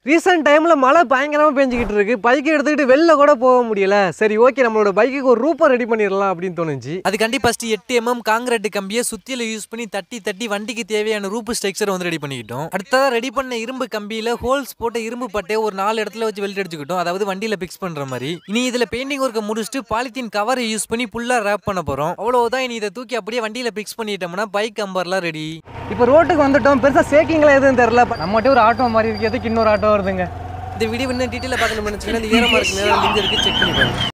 recent டைமில் மழை பயங்கரமாக பெஞ்சிக்கிட்டு இருக்கு பைக்கை எடுத்துக்கிட்டு வெளில கூட போக முடியல சரி ஓகே நம்மளோட பைக்குக்கு ஒரு ரூப்பை ரெடி பண்ணிடலாம் அப்படின்னு தோணுச்சு அதுக்காண்டி ஃபர்ஸ்ட் எட்டு எம்எம் காங்கிரட் கம்பியை சுத்தியில யூஸ் பண்ணி தட்டி தட்டி வண்டிக்கு தேவையான ரூப்பு ஸ்ட்ரக்சர் வந்து ரெடி பண்ணிக்கிட்டோம் அடுத்ததா ரெடி பண்ண இரும்பு கம்பியில ஹோல்ஸ் போட்ட இரும்பு பட்டையை ஒரு நாலு இடத்துல வச்சு வெல்ட் அடிச்சுக்கிட்டோம் அதாவது வண்டியில பிக்ஸ் பண்ற மாதிரி இனி இதுல பெயிண்டிங் ஒர்க்கை முடிச்சுட்டு பாலித்தீன் கவரை யூஸ் பண்ணி புல்லா ரேப் பண்ண போறோம் அவ்வளவுதான் இனி இதை தூக்கி அப்படியே வண்டியில பிக்ஸ் பண்ணிட்டோம்னா பைக் கம்பர்லாம் ரெடி இப்போ ரோட்டுக்கு வந்துட்டோம் பெருசாக சேக்கிங்லாம் எதுவும் தெரில நம்மகிட்ட ஒரு ஆட்டோ மாதிரி இருக்கிறதுக்கு இன்னொரு ஆட்டோ வருதுங்க இந்த வீடியோ இன்னும் டீட்டெயிலாக பார்க்கணும்னு நினச்சிங்கன்னா இந்த ஈரமாக இருக்கு லிங்க் இருக்கு செக் பண்ணி பாருங்க